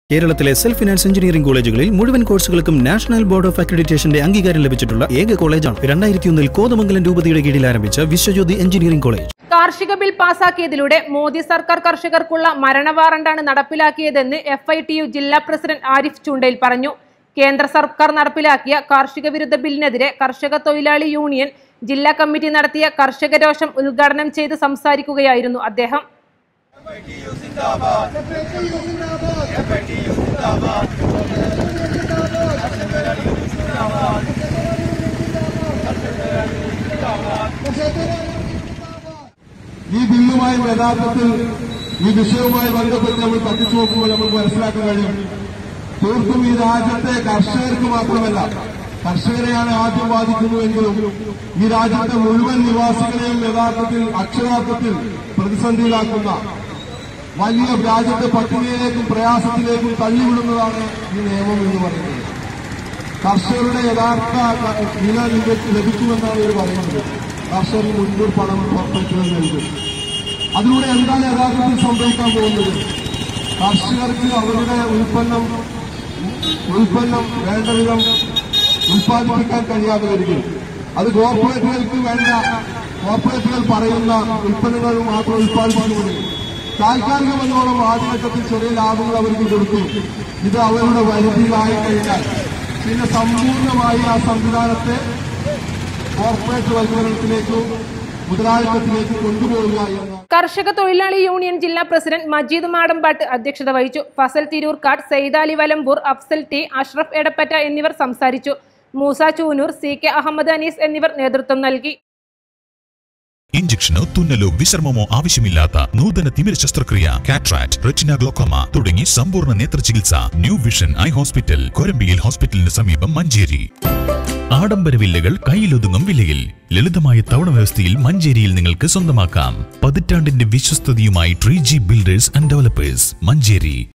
കേരളത്തിലെ self finance engineering കോളേജുകളിൽ മുഴുവൻ കോഴ്സുകൾക്കും നാഷണൽ ബോർഡ് ഓഫ് അക്രഡിറ്റേഷന്റെ അംഗീകാരം ലഭിച്ചിട്ടുള്ള ഏക കോളേജാണ് രണ്ടായിരത്തി ഒന്നിൽ കോതമംഗലം രൂപതയുടെ കീഴിൽ ആരംഭിച്ച വിശ്വജ്യോതി എഞ്ചിനീയറിംഗ് കോളേജ് കാർഷിക ബിൽ പാസാക്കിയതിലൂടെ മോദി സർക്കാർ കർഷകർക്കുള്ള മരണ വാറണ്ടാണ് നടപ്പിലാക്കിയതെന്ന് എഫ് ഐ ടി യു ജില്ലാ പ്രസിഡന്റ് ആരിഫ് ചൂണ്ടയിൽ പറഞ്ഞു കേന്ദ്ര സർക്കാർ നടപ്പിലാക്കിയ കാർഷിക വിരുദ്ധ ബില്ലിനെതിരെ കർഷക തൊഴിലാളി യൂണിയൻ ജില്ലാ കമ്മിറ്റി നടത്തിയ കർഷക രോഷം ഉദ്ഘാടനം ചെയ്ത് സംസാരിക്കുകയായിരുന്നു അദ്ദേഹം ഈ ബില്ലുമായി യഥാർത്ഥത്തിൽ ഈ വിഷയവുമായി ബന്ധപ്പെട്ട് നമ്മൾ പഠിച്ചു നോക്കുമ്പോൾ നമുക്ക് മനസ്സിലാക്കാൻ കഴിയും തീർത്തും ഈ രാജ്യത്തെ കർഷകർക്ക് മാത്രമല്ല കർഷകരെയാണ് ആദ്യം ബാധിക്കുന്നുവെങ്കിലും ഈ രാജ്യത്തെ മുഴുവൻ നിവാസികളെയും യഥാർത്ഥത്തിൽ അക്ഷരാർത്ഥത്തിൽ പ്രതിസന്ധിയിലാക്കുന്ന വലിയ രാജ്യത്തെ പട്ടിണിയിലേക്കും പ്രയാസത്തിലേക്കും തള്ളിവിടുന്നതാണ് ഈ നിയമം എന്ന് പറയുന്നത് കർഷകരുടെ യഥാർത്ഥ വില നിങ്ങൾക്ക് ലഭിക്കുമെന്നാണ് ഇവർ പറയുന്നത് കർഷകർക്ക് മുൻകൂർ പണം പുറപ്പെടുത്തുന്നത് നൽകും അതിലൂടെ എന്താണ് യഥാർത്ഥത്തിൽ സംഭവിക്കാൻ പോകുന്നത് കർഷകർക്ക് അവരുടെ ഉൽപ്പന്നം ഉൽപ്പന്നം വേണ്ട വിധം ഉൽപ്പാദിപ്പിക്കാൻ കഴിയാതെ വരികയും അത് കോർപ്പറേറ്റുകൾക്ക് വേണ്ട കോർപ്പറേറ്റുകൾ പറയുന്ന ഉൽപ്പന്നങ്ങൾ മാത്രം ഉൽപ്പാദിപ്പിച്ചുകൊണ്ടിരിക്കും താൽക്കാലികമെന്നോളം ആദ്യഘട്ടത്തിൽ ചെറിയ ലാഭങ്ങൾ അവർക്ക് കൊടുത്തു ഇത് അവരുടെ വരുതിയിലായി കഴിഞ്ഞാൽ പിന്നെ സമ്പൂർണ്ണമായി ആ സംവിധാനത്തെ കോർപ്പറേറ്റ് വൽക്കരണത്തിലേക്കും മുതലാളിത്തത്തിലേക്ക് കൊണ്ടുപോവുക എന്ന കർഷക തൊഴിലാളി യൂണിയൻ ജില്ലാ പ്രസിഡന്റ് മജീദ് മാടമ്പാട്ട് അധ്യക്ഷത വഹിച്ചു ഫസൽ തിരൂർക്കാട് സെയ്ദാലി വലമ്പൂർ അഫ്സൽ ടി അഷ്റഫ് എടപ്പറ്റ എന്നിവർ സംസാരിച്ചു മൂസ ചൂനൂർ സി കെ അഹമ്മദ് അനീസ് എന്നിവർ നേതൃത്വം നൽകി ഇഞ്ചക്ഷനോ തുന്നലോ വിശ്രമമോ ആവശ്യമില്ലാത്ത നൂതന തിമിര ശസ്ത്രക്രിയ കാട്രാക്ട് റെറ്റിന ഗ്ലോക്കോമ തുടങ്ങി സമ്പൂർണ്ണ നേത്ര ചികിത്സ ന്യൂ വിഷൻ ഐ ഹോസ്പിറ്റൽ കൊരമ്പിയിൽ ഹോസ്പിറ്റലിന് സമീപം മഞ്ചേരി ആഡംബര വില്ലകൾ കയ്യിലൊതുങ്ങും വിലയിൽ ലളിതമായ തവണ വ്യവസ്ഥയിൽ മഞ്ചേരിയിൽ നിങ്ങൾക്ക് സ്വന്തമാക്കാം പതിറ്റാണ്ടിന്റെ വിശ്വസ്തതയുമായി tree G builders and developers Manjeri